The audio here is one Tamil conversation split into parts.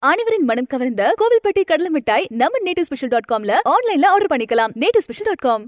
அனைவரின் மனம் கவர்ந்த கோவில்பட்டி கடலை மிட்டாய் நம்ம நேட்டிவ் ஸ்பெஷல் டாட் காம்ல ஆன்லைன்ல ஆர்டர் பண்ணிக்கலாம் நேட்டிவ் ஸ்பெஷல் டாட் காம்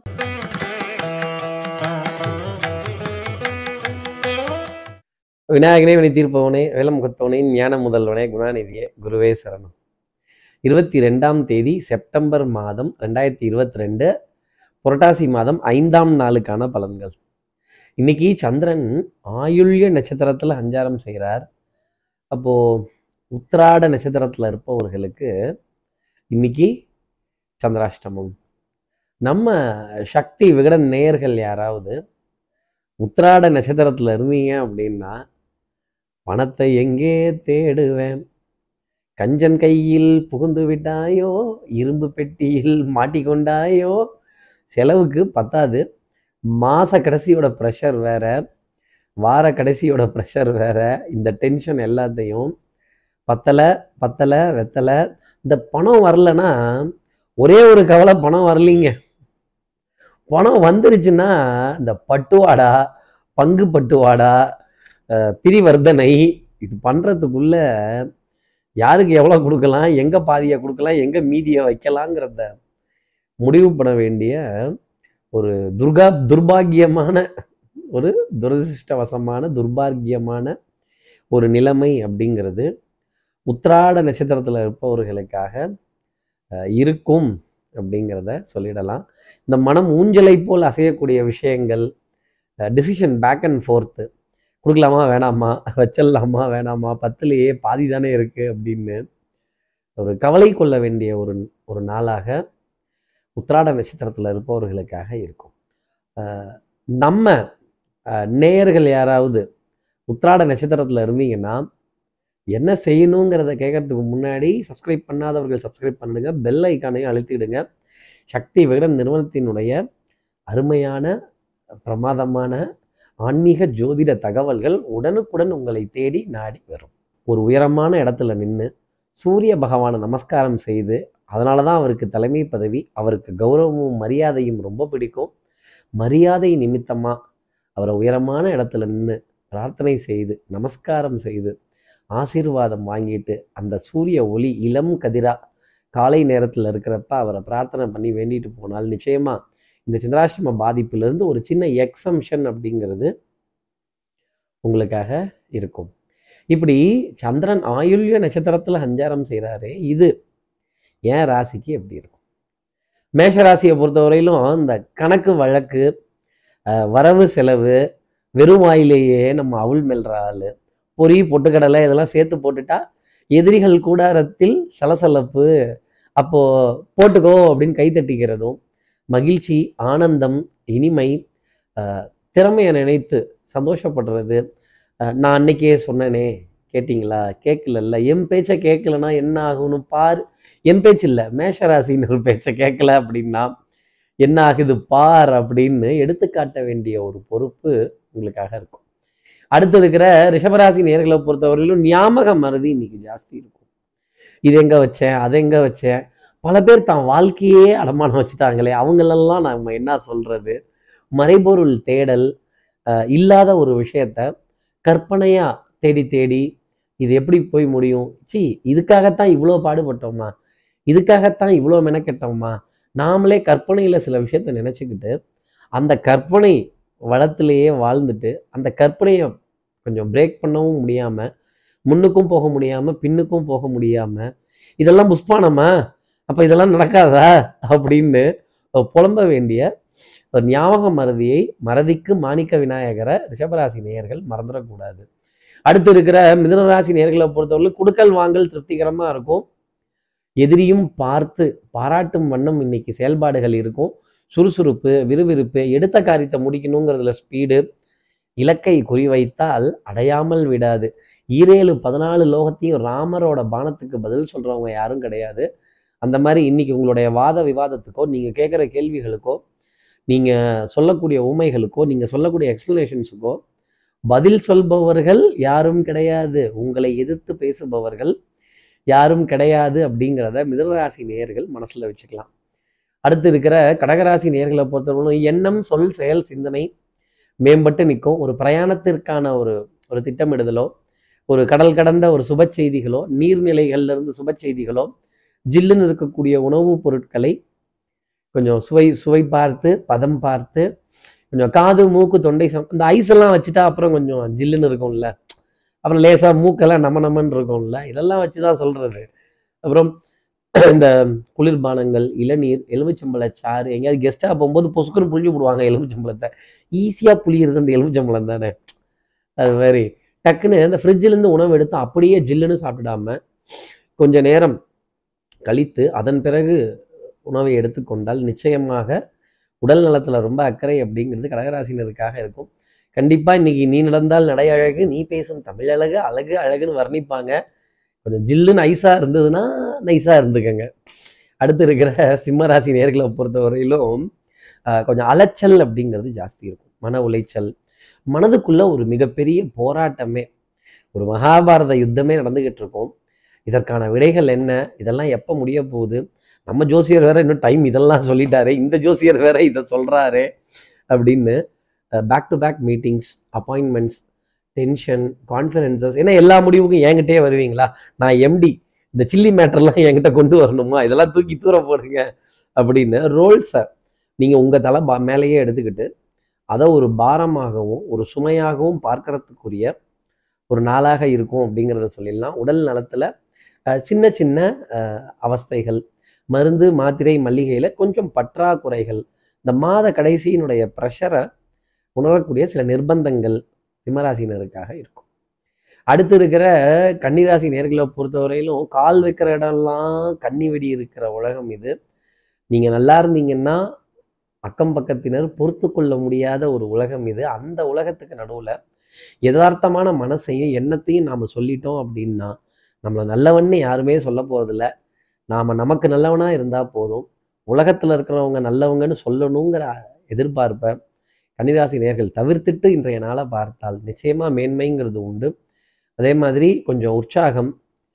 விநாயகனே வினை தீர்ப்பவனே வேலமுகத்தவனே ஞான முதல்வனே குணாநிதியே குருவே சரணம் இருபத்தி ரெண்டாம் தேதி செப்டம்பர் மாதம் ரெண்டாயிரத்தி இருபத்தி ரெண்டு புரட்டாசி மாதம் ஐந்தாம் நாளுக்கான பலன்கள் இன்னைக்கு சந்திரன் ஆயுள்ய நட்சத்திரத்தில் அஞ்சாரம் செய்கிறார் அப்போ உத்திராட நட்சத்திரத்தில் இருப்பவர்களுக்கு இன்னைக்கு சந்திராஷ்டமம் நம்ம சக்தி விகடன் நேயர்கள் யாராவது உத்திராட நட்சத்திரத்தில் இருந்தீங்க அப்படின்னா பணத்தை எங்கே தேடுவேன் கஞ்சன் கையில் புகுந்து விட்டாயோ இரும்பு பெட்டியில் மாட்டிக்கொண்டாயோ செலவுக்கு பத்தாது மாச கடைசியோட ப்ரெஷர் வேற வார கடைசியோட ப்ரெஷர் வேற இந்த டென்ஷன் எல்லாத்தையும் பத்தலை பத்தலை வெத்தலை இந்த பணம் வரலன்னா ஒரே ஒரு கவலை பணம் வரலீங்க பணம் வந்துருச்சுன்னா இந்த பட்டுவாடா பங்கு பட்டுவாடா அஹ், பிரிவர்த்தனை இது பண்ணுறதுக்குள்ள யாருக்கு எவ்வளோ கொடுக்கலாம் எங்கே பாதியை கொடுக்கலாம் எங்கே மீதியை வைக்கலாங்கிறத முடிவு பண்ண வேண்டிய ஒரு துர்கா துர்பாக்கியமான ஒரு துரதிருஷ்டவசமான துர்பாக்கியமான ஒரு நிலைமை அப்படிங்கிறது உத்திராட நட்சத்திரத்தில் இருப்பவர்களுக்காக அஹ், இருக்கும் அப்படிங்கிறத சொல்லிடலாம் இந்த மனம் ஊஞ்சலை போல் அசையக்கூடிய விஷயங்கள் டிசிஷன் பேக் அண்ட் ஃபோர்த்து கொடுக்கலாமா வேணாமா வச்சிடலாமா வேணாமா பத்துலேயே பாதி தானே இருக்குது அப்படின்னு ஒரு கவலை கொள்ள வேண்டிய ஒரு ஒரு நாளாக உத்திராட நட்சத்திரத்தில் இருப்பவர்களுக்காக இருக்கும் அஹ் நம்ம அஹ், நேயர்கள் யாராவது உத்திராட நட்சத்திரத்தில் இருந்தீங்கன்னா என்ன செய்யணுங்கிறத கேட்கறதுக்கு முன்னாடி சப்ஸ்கிரைப் பண்ணாதவர்கள் சப்ஸ்கிரைப் பண்ணிடுங்க பெல் ஐக்கானையும் அழுத்திடுங்க சக்தி விகடன் நிறுவனத்தினுடைய அருமையான பிரமாதமான ஆன்மீக ஜோதிட தகவல்கள் உடனுக்குடன் உங்களை தேடி நாடி வரும் ஒரு உயரமான இடத்துல நின்று சூரிய பகவானை நமஸ்காரம் செய்து அதனால தான் அவருக்கு தலைமை பதவி அவருக்கு கௌரவமும் மரியாதையும் ரொம்ப பிடிக்கும் மரியாதை நிமித்தமாக அவரை உயரமான இடத்துல நின்று பிரார்த்தனை செய்து நமஸ்காரம் செய்து ஆசீர்வாதம் வாங்கிட்டு அந்த சூரிய ஒளி இளம் கதிரா காலை நேரத்தில் இருக்கிறப்ப அவரை பிரார்த்தனை பண்ணி வேண்டிட்டு போனால் நிச்சயமாக இந்த சந்திராஷ்டம பாதிப்பிலிருந்து ஒரு சின்ன எக்ஸம்ஷன் அப்படிங்கிறது உங்களுக்காக இருக்கும் இப்படி சந்திரன் ஆயுள்ய நட்சத்திரத்தில் சஞ்சாரம் செய்கிறாரு இது ஏன் ராசிக்கு எப்படி இருக்கும் மேஷ ராசியை பொறுத்தவரையிலும் இந்த கணக்கு வழக்கு அஹ், வரவு செலவு வெறும் வாயிலேயே நம்ம அவுள் மெல்ற ஆள் பொறி பொட்டுக்கடலை இதெல்லாம் சேர்த்து போட்டுட்டா எதிரிகள் கூடாரத்தில் சலசலப்பு அப்போ போட்டுக்கோ அப்படின்னு கை தட்டிக்கிறதும் மகிழ்ச்சி ஆனந்தம் இனிமை அஹ், திறமையை நினைத்து சந்தோஷப்படுறது அஹ், நான் அன்னைக்கே சொன்னேனே கேட்டிங்களா கேட்கலல்ல என் பேச்சை கேட்கலன்னா என்ன ஆகும்னு பார் என் பேச்சு இல்லை மேஷராசின்னு பேச்சை கேட்கல அப்படின்னா என்ன ஆகுது பார் அப்படின்னு எடுத்துக்காட்ட வேண்டிய ஒரு பொறுப்பு உங்களுக்காக இருக்கும் அடுத்து இருக்கிற ரிஷபராசி நேர்களை பொறுத்தவரையிலும் ஞாபக மறதி இன்னைக்கு ஜாஸ்தி இருக்கும் இது எங்க வச்சேன் அதை எங்க வச்சேன் பல பேர் தான் வாழ்க்கையே அடமானம் வச்சுட்டாங்களே அவங்களெல்லாம் நம்ம என்ன சொல்றது மறைபொருள் தேடல் அஹ், இல்லாத ஒரு விஷயத்த கற்பனையா தேடி தேடி இது எப்படி போய் முடியும் சி இதுக்காகத்தான் இவ்வளோ பாடுபட்டோமா இதுக்காகத்தான் இவ்வளோ மெனக்கெட்டோமா நாமளே கற்பனையில் சில விஷயத்த நினச்சிக்கிட்டு அந்த கற்பனை வளத்திலேயே வாழ்ந்துட்டு அந்த கற்பனையை கொஞ்சம் பிரேக் பண்ணவும் முடியாமல் முன்னுக்கும் போக முடியாமல் பின்னுக்கும் போக முடியாமல் இதெல்லாம் புஷ்பானமா அப்போ இதெல்லாம் நடக்காதா அப்படின்னு புலம்ப வேண்டிய ஒரு ஞாபக மறதியை மறதிக்கு மாணிக்க விநாயகரை ரிஷபராசி நேயர்கள் மறந்துடக்கூடாது அடுத்து இருக்கிற மிதுனராசி நேர்களை பொறுத்தவரை குடுக்கல் வாங்கல் திருப்திகரமாக இருக்கும் எதிரியும் பார்த்து பாராட்டும் வண்ணம் இன்னைக்கு செயல்பாடுகள் இருக்கும் சுறுசுறுப்பு விறுவிறுப்பு எடுத்த காரியத்தை முடிக்கணுங்கிறதுல ஸ்பீடு இலக்கை குறிவைத்தால் அடையாமல் விடாது ஈரேழு பதினாலு லோகத்தையும் ராமரோட பானத்துக்கு பதில் சொல்றவங்க யாரும் கிடையாது அந்த மாதிரி இன்னைக்கு உங்களுடைய வாத விவாதத்துக்கோ நீங்க கேட்குற கேள்விகளுக்கோ நீங்க சொல்லக்கூடிய உண்மைகளுக்கோ நீங்க சொல்லக்கூடிய எக்ஸ்பிளனேஷன்ஸுக்கோ பதில் சொல்பவர்கள் யாரும் கிடையாது உங்களை எதிர்த்து பேசுபவர்கள் யாரும் கிடையாது அப்படிங்கிறத மிதனராசி நேயர்கள் மனசுல வச்சுக்கலாம் அடுத்து இருக்கிற கடகராசி நேயர்களை பொறுத்தவரை எண்ணம் சொல் செயல் சிந்தனை மேம்பட்டு நிற்கும் ஒரு பிரயாணத்திற்கான ஒரு ஒரு திட்டமிடுதலோ ஒரு கடல் கடந்த ஒரு சுப செய்திகளோ நீர்நிலைகள்ல இருந்து சுப செய்திகளோ ஜில்லுன்னு இருக்கக்கூடிய உணவுப் பொருட்களை கொஞ்சம் சுவை சுவை பார்த்து பதம் பார்த்து கொஞ்சம் காது மூக்கு தொண்டை சம் இந்த ஐஸ் எல்லாம் வச்சுட்டா அப்புறம் கொஞ்சம் ஜில்லுன்னு இருக்கும்ல அப்புறம் லேசா மூக்கெல்லாம் நம்ம நம்மன்னு இருக்கும்ல இதெல்லாம் வச்சு தான் சொல்றது அப்புறம் இந்த குளிர்பானங்கள் இளநீர் எலுமிச்சம்பழ சாறு எங்கேயாவது கெஸ்ட்டாக போகும்போது பொசுக்குன்னு புழிஞ்சு விடுவாங்க எலுமிச்சம்பழத்தை ஈஸியாக புளியிறது அந்த எலுமிச்சம்பழம் தானே அது மாதிரி டக்குன்னு இந்த ஃப்ரிட்ஜிலேருந்து உணவு எடுத்து அப்படியே ஜில்லுன்னு சாப்பிடாம கொஞ்ச நேரம் கழித்து அதன் பிறகு உணவை எடுத்துக்கொண்டால் நிச்சயமாக உடல் நலத்துல ரொம்ப அக்கறை அப்படிங்கிறது கடகராசினருக்காக இருக்கும் கண்டிப்பா இன்னைக்கு நீ நடந்தால் நடை அழகு நீ பேசும் தமிழ் அழகு அழகு அழகுன்னு வர்ணிப்பாங்க கொஞ்சம் ஜில்லுன்னு ஐஸா இருந்ததுன்னா நைஸா இருந்துக்கங்க அடுத்து இருக்கிற சிம்மராசி நேர்களை பொறுத்தவரையிலும் ஆஹ், கொஞ்சம் அலைச்சல் அப்படிங்கிறது ஜாஸ்தி இருக்கும் மன உளைச்சல் மனதுக்குள்ள ஒரு மிகப்பெரிய போராட்டமே ஒரு மகாபாரத யுத்தமே நடந்துகிட்டு இருக்கும் இதற்கான விடைகள் என்ன இதெல்லாம் எப்போ முடிய போகுது நம்ம ஜோசியர் வேற இன்னும் டைம் இதெல்லாம் சொல்லிட்டாரு இந்த ஜோசியர் வேற இதை சொல்றாரு அப்படின்னு back to back meetings appointments tension conferences ஏன்னா எல்லா முடிவுக்கும் என்கிட்டயே வருவீங்களா நான் எம்டி இந்த சில்லி மேட்டர்லாம் என்கிட்ட கொண்டு வரணுமா இதெல்லாம் தூக்கி தூர போடுங்க அப்படின்னு ரோல்ஸை நீங்கள் உங்கள் தலை பா மேலேயே எடுத்துக்கிட்டு அதை ஒரு பாரமாகவும் ஒரு சுமையாகவும் பார்க்கறதுக்குரிய ஒரு நாளாக இருக்கும் அப்படிங்கிறத சொல்லிடலாம் உடல் நலத்தில் சின்ன சின்ன அஹ், அவஸ்தைகள் மருந்து மாத்திரை மல்லிகையில் கொஞ்சம் பற்றாக்குறைகள் இந்த மாத கடைசியினுடைய ப்ரெஷரை உணரக்கூடிய சில நிர்பந்தங்கள் சிம்மராசினருக்காக இருக்கும் அடுத்து இருக்கிற கன்னிராசி நேர்களை பொறுத்தவரையிலும் கால் வைக்கிற இடம்லாம் கன்னி வெடி இருக்கிற உலகம் இது நீங்கள் நல்லா இருந்தீங்கன்னா அக்கம் பக்கத்தினர் பொறுத்து கொள்ள முடியாத ஒரு உலகம் இது அந்த உலகத்துக்கு நடுவில் யதார்த்தமான மனசையும் எண்ணத்தையும் நாம் சொல்லிட்டோம் அப்படின்னா நம்மளை நல்லவன்னு யாருமே சொல்ல போகிறதில்ல நாம் நமக்கு நல்லவனா இருந்தால் போதும் உலகத்தில் இருக்கிறவங்க நல்லவங்கன்னு சொல்லணுங்கிற எதிர்பார்ப்பை கன்னிராசி நேர்கள் தவிர்த்துட்டு இன்றைய நாளை பார்த்தால் நிச்சயமாக மேன்மைங்கிறது உண்டு அதே மாதிரி கொஞ்சம் உற்சாகம்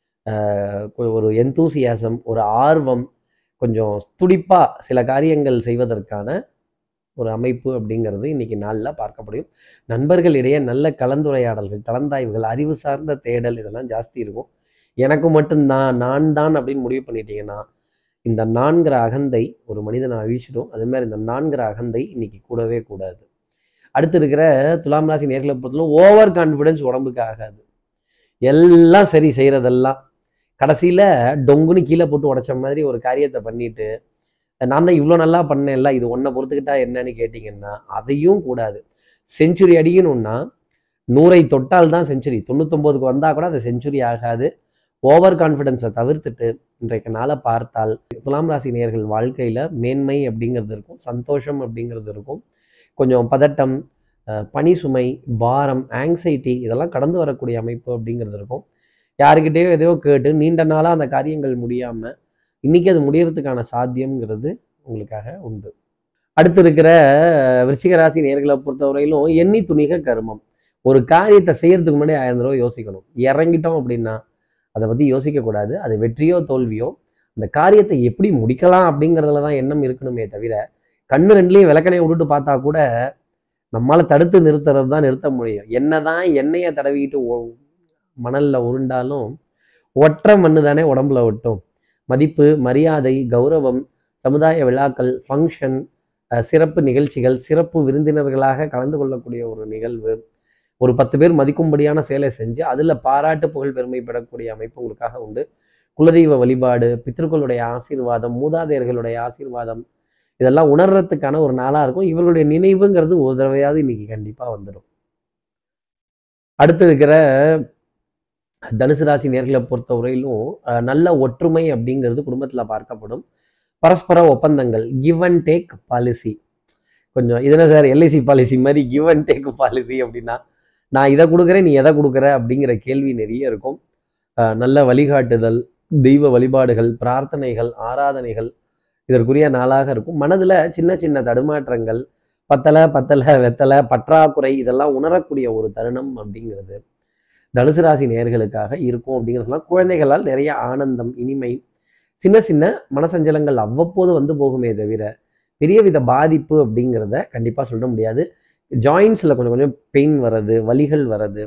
ஆஹ் கொ- ஒரு எந்தூசியாசம் ஒரு ஆர்வம் கொஞ்சம் துடிப்பாக சில காரியங்கள் செய்வதற்கான ஒரு அமைப்பு அப்படிங்கிறது இன்னைக்கு நாளில் பார்க்க முடியும் நண்பர்களிடையே நல்ல கலந்துரையாடல்கள் கலந்தாய்வுகள் அறிவு சார்ந்த தேடல் இதெல்லாம் ஜாஸ்தி இருக்கும் எனக்கு மட்டும்தான் நான் தான் அப்படின்னு முடிவு பண்ணிட்டீங்கன்னா இந்த நான்கிற அகந்தை ஒரு மனிதனை அழிச்சிடும் அதே மாதிரி இந்த நான்கிற அகந்தை இன்னைக்கு கூடவே கூடாது அடுத்து இருக்கிற துலாம் ராசி நேர்களை பொறுத்தவரை ஓவர் கான்ஃபிடன்ஸ் உடம்புக்கு ஆகாது எல்லாம் சரி செய்கிறதெல்லாம் கடைசியில் டொங்குன்னு கீழே போட்டு உடைச்ச மாதிரி ஒரு காரியத்தை பண்ணிட்டு நான் தான் இவ்வளோ நல்லா பண்ணேன்ல இது ஒன்றை பொறுத்துக்கிட்டா என்னன்னு கேட்டிங்கன்னா அதையும் கூடாது செஞ்சுரி அடிக்கணும்னா நூறை தொட்டால் தான் செஞ்சுரி தொண்ணூத்தொம்போதுக்கு வந்தால் கூட அது செஞ்சுரி ஆகாது ஓவர் கான்ஃபிடென்ஸை தவிர்த்துட்டு இன்றைக்கு நாளை பார்த்தால் துலாம் ராசி நேயர்கள் வாழ்க்கையில் மேன்மை அப்படிங்கிறது இருக்கும் சந்தோஷம் அப்படிங்கிறது இருக்கும் கொஞ்சம் பதட்டம் அஹ், பணி சுமை பாரம் ஆங்ஸைட்டி இதெல்லாம் கடந்து வரக்கூடிய அமைப்பு அப்படிங்கிறது இருக்கும் யாருக்கிட்டேயோ எதையோ கேட்டு நீண்ட நாளாக அந்த காரியங்கள் முடியாமல் இன்னைக்கு அது முடியறதுக்கான சாத்தியம்ங்கிறது உங்களுக்காக உண்டு அடுத்து இருக்கிற அஹ், விருச்சிக ராசி நேர்களை பொறுத்தவரையிலும் எண்ணி துணிக கருமம் ஒரு காரியத்தை செய்யறதுக்கு முன்னாடி ஆயிரம் தடவை யோசிக்கணும் இறங்கிட்டோம் அப்படின்னா அதை பற்றி யோசிக்கக்கூடாது அது வெற்றியோ தோல்வியோ அந்த காரியத்தை எப்படி முடிக்கலாம் அப்படிங்கிறதுல தான் எண்ணம் இருக்கணுமே தவிர கண்ணு ரெண்டுலேயும் விளக்கணையை விட்டுட்டு பார்த்தா கூட நம்மளால தடுத்து நிறுத்துறது தான் நிறுத்த முடியும் என்னதான் எண்ணெயை தடவிக்கிட்டு ஒ- மணல்ல உருண்டாலும் ஒற்றை மண்ணு தானே உடம்புல ஒட்டும் மதிப்பு மரியாதை கௌரவம் சமுதாய விழாக்கள் ஃபங்க்ஷன் சிறப்பு நிகழ்ச்சிகள் சிறப்பு விருந்தினர்களாக கலந்து கொள்ளக்கூடிய ஒரு நிகழ்வு ஒரு பத்து பேர் மதிக்கும்படியான செயலை செஞ்சு அதில் பாராட்டு புகழ் பெருமை பெறக்கூடிய அமைப்பு உங்களுக்காக உண்டு குலதெய்வ வழிபாடு பித்திருக்களுடைய ஆசீர்வாதம் மூதாதையர்களுடைய ஆசீர்வாதம் இதெல்லாம் உணர்றதுக்கான ஒரு நாளாக இருக்கும் இவர்களுடைய நினைவுங்கிறது ஒரு தடவையாவது இன்னைக்கு கண்டிப்பாக வந்துடும் அடுத்து இருக்கிற தனுசு ராசி நேர்களை பொறுத்தவரையிலும் அஹ், நல்ல ஒற்றுமை அப்படிங்கிறது குடும்பத்தில் பார்க்கப்படும் பரஸ்பர ஒப்பந்தங்கள் கிவ் அண்ட் டேக் பாலிசி கொஞ்சம் இதுனா சார் எல்ஐசி பாலிசி மாதிரி கிவ் அண்ட் டேக் பாலிசி அப்படின்னா நான் இதை கொடுக்குறேன் நீ எதை கொடுக்குற அப்படிங்கிற கேள்வி நிறைய இருக்கும் அஹ், நல்ல வழிகாட்டுதல் தெய்வ வழிபாடுகள் பிரார்த்தனைகள் ஆராதனைகள் இதற்குரிய நாளாக இருக்கும் மனதில் சின்ன சின்ன தடுமாற்றங்கள் பத்தலை பத்தலை வெத்தலை பற்றாக்குறை இதெல்லாம் உணரக்கூடிய ஒரு தருணம் அப்படிங்கிறது தனுசு ராசி நேயர்களுக்காக இருக்கும் அப்படிங்கிறதுலாம் குழந்தைகளால் நிறைய ஆனந்தம் இனிமை சின்ன சின்ன மனசஞ்சலங்கள் அவ்வப்போது வந்து போகுமே தவிர பெரிய வித பாதிப்பு அப்படிங்கிறத கண்டிப்பாக சொல்ல முடியாது ஜாயின்ஸில் கொஞ்சம் கொஞ்சம் பெயின் வர்றது வலிகள் வர்றது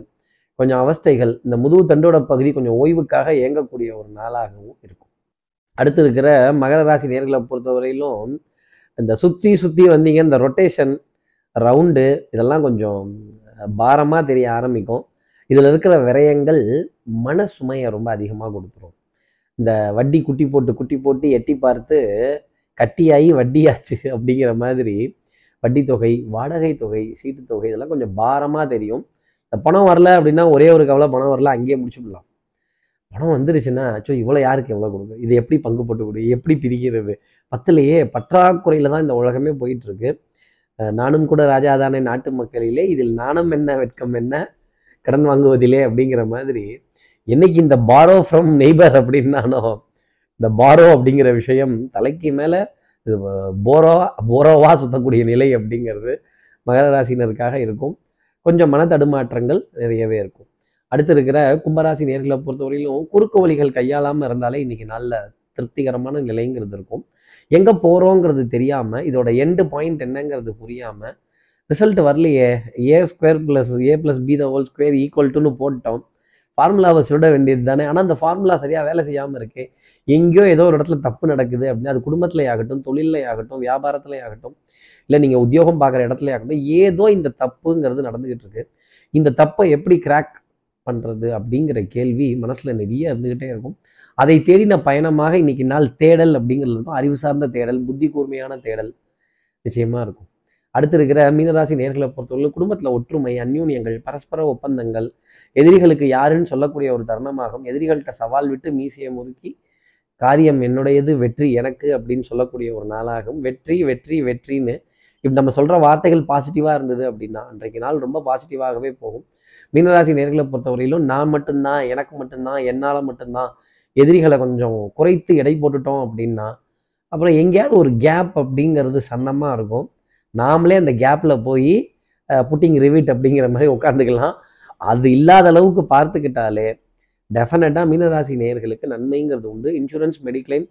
கொஞ்சம் அவஸ்தைகள் இந்த முதுகு தண்டோட பகுதி கொஞ்சம் ஓய்வுக்காக இயங்கக்கூடிய ஒரு நாளாகவும் இருக்கும் அடுத்து இருக்கிற மகர ராசி நேர்களை பொறுத்தவரையிலும் இந்த சுற்றி சுற்றி வந்தீங்க இந்த ரொட்டேஷன் ரவுண்டு இதெல்லாம் கொஞ்சம் பாரமாக தெரிய ஆரம்பிக்கும் இதில் இருக்கிற விரயங்கள் மன சுமையை ரொம்ப அதிகமாக கொடுத்துரும் இந்த வட்டி குட்டி போட்டு குட்டி போட்டு எட்டி பார்த்து கட்டியாகி வட்டியாச்சு அப்படிங்கிற மாதிரி வட்டி தொகை வாடகை தொகை சீட்டு தொகை இதெல்லாம் கொஞ்சம் பாரமாக தெரியும் இந்த பணம் வரல அப்படின்னா ஒரே ஒரு கவலை பணம் வரல அங்கேயே முடிச்சுடலாம் பணம் வந்துருச்சுன்னா அச்சோ இவ்வளோ யாருக்கு எவ்வளோ கொடுக்கும் இது எப்படி பங்கு போட்டு கொடு எப்படி பிரிக்கிறது பத்துலையே பற்றாக்குறையில் தான் இந்த உலகமே போயிட்டு இருக்கு அஹ் நானும் கூட ராஜாதானே நாட்டு மக்களிலே இதில் நாணம் என்ன வெட்கம் என்ன கடன் வாங்குவதிலே அப்படிங்கிற மாதிரி என்னைக்கு இந்த பாரோ ஃப்ரம் நெய்பர் அப்படின்னானோ இந்த பாரோ அப்படிங்கிற விஷயம் தலைக்கு மேலே இது போரோ போரோவா சுத்தக்கூடிய நிலை அப்படிங்கிறது மகர ராசினருக்காக இருக்கும் கொஞ்சம் மன தடுமாற்றங்கள் நிறையவே இருக்கும் அடுத்து இருக்கிற கும்பராசி நேர்களை பொறுத்தவரையிலும் குறுக்கு வழிகள் கையாளாமல் இருந்தாலே இன்னைக்கு நல்ல திருப்திகரமான நிலைங்கிறது இருக்கும் எங்கே போகிறோங்கிறது தெரியாமல் இதோட எண்டு பாயிண்ட் என்னங்கிறது புரியாமல் ரிசல்ட் வரலையே A square plus A plus B the whole square equal டுன்னு போட்டோம் ஃபார்முலாவை சுட வேண்டியது தானே ஆனால் அந்த ஃபார்முலா சரியாக வேலை செய்யாமல் இருக்கே எங்கேயோ ஏதோ ஒரு இடத்துல தப்பு நடக்குது அப்படின்னா அது குடும்பத்திலே ஆகட்டும் தொழிலே ஆகட்டும் வியாபாரத்திலே ஆகட்டும் இல்லை நீங்கள் உத்தியோகம் பார்க்குற இடத்துல ஆகட்டும் ஏதோ இந்த தப்புங்கிறது நடந்துகிட்டு இருக்கு இந்த தப்பை எப்படி கிராக் பண்ணுறது அப்படிங்கிற கேள்வி மனசில் நிறைய இருந்துக்கிட்டே இருக்கும் அதை தேடின பயணமாக இன்னைக்கு நாள் தேடல் அப்படிங்கிறது இருக்கும் அறிவு சார்ந்த தேடல் புத்தி கூர்மையான தேடல் நிச்சயமாக இருக்கும் அடுத்து இருக்கிற மீனராசி நேர்களை பொறுத்தவரை குடும்பத்தில் ஒற்றுமை அந்யூன்யங்கள் பரஸ்பர ஒப்பந்தங்கள் எதிரிகளுக்கு யாருன்னு சொல்லக்கூடிய ஒரு தருணமாகும் எதிரிகள்கிட்ட சவால் விட்டு மீசையை முறுக்கி காரியம் என்னுடையது வெற்றி எனக்கு அப்படின்னு சொல்லக்கூடிய ஒரு நாளாகும் வெற்றி வெற்றி வெற்றின்னு இப்படி நம்ம சொல்கிற வார்த்தைகள் பாசிட்டிவாக இருந்தது அப்படின்னா அன்றைக்கு நாள் ரொம்ப பாசிட்டிவாகவே போகும் மீனராசி நேர்களை பொறுத்தவரையிலும் நான் மட்டும்தான் எனக்கு மட்டும்தான் என்னால் மட்டும்தான் எதிரிகளை கொஞ்சம் குறைத்து எடை போட்டுட்டோம் அப்படின்னா அப்புறம் எங்கேயாவது ஒரு கேப் அப்படிங்கிறது சன்னமாக இருக்கும் நாமளே அந்த கேப்பில் போய் புட்டிங் ரிவிட் அப்படிங்கிற மாதிரி உட்காந்துக்கலாம் அது இல்லாத அளவுக்கு பார்த்துக்கிட்டாலே டெஃபினட்டாக மீனராசி நேயர்களுக்கு நன்மைங்கிறது உண்டு இன்சூரன்ஸ் மெடிக்ளைம்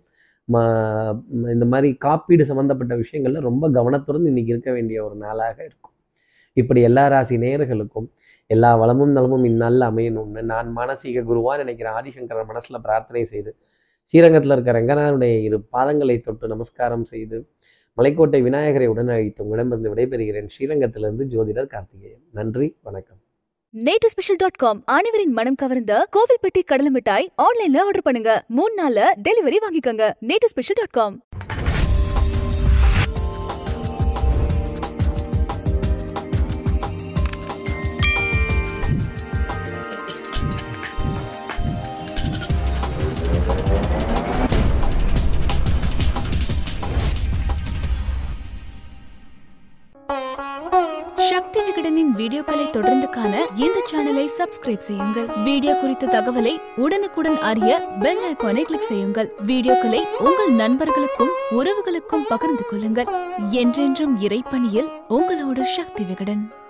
இந்த மாதிரி காப்பீடு சம்மந்தப்பட்ட விஷயங்கள்ல ரொம்ப கவனத்துடன் இன்னைக்கு இருக்க வேண்டிய ஒரு நாளாக இருக்கும் இப்படி எல்லா ராசி நேயர்களுக்கும் எல்லா வளமும் நலமும் இந்நாளில் அமையணும்னு நான் மானசீக குருவா நினைக்கிற ஆதிசங்கரன் மனசில் பிரார்த்தனை செய்து ஸ்ரீரங்கத்தில் இருக்க ரங்கநாதனுடைய இரு பாதங்களை தொட்டு நமஸ்காரம் செய்து மலைக்கோட்டை விநாயகரை உடன் அழைத்து உங்களிடமிருந்து விடைபெறுகிறேன் ஸ்ரீரங்கத்திலிருந்து ஜோதிடர் கார்த்திகேயன் நன்றி வணக்கம் நேட்டு ஸ்பெஷல் டாட் காம் அனைவரின் மனம் கவர்ந்த கோவில்பட்டி கடலை மிட்டாய் ஆன்லைன்ல ஆர்டர் பண்ணுங்க மூணு நாள்ல டெலிவரி வாங்கிக்கோங்க நேட்டு ஸ்பெஷல் டாட் காம் சக்தி விகடனின் வீடியோக்களை தொடர்ந்து காண இந்த சேனலை சப்ஸ்கிரைப் செய்யுங்கள் வீடியோ குறித்த தகவலை உடனுக்குடன் அறிய பெல் ஐகானை கிளிக் செய்யுங்கள் வீடியோக்களை உங்கள் நண்பர்களுக்கும் உறவுகளுக்கும் பகிர்ந்து கொள்ளுங்கள் என்றென்றும் இறைப்பணியில் உங்களோடு சக்தி விகடன்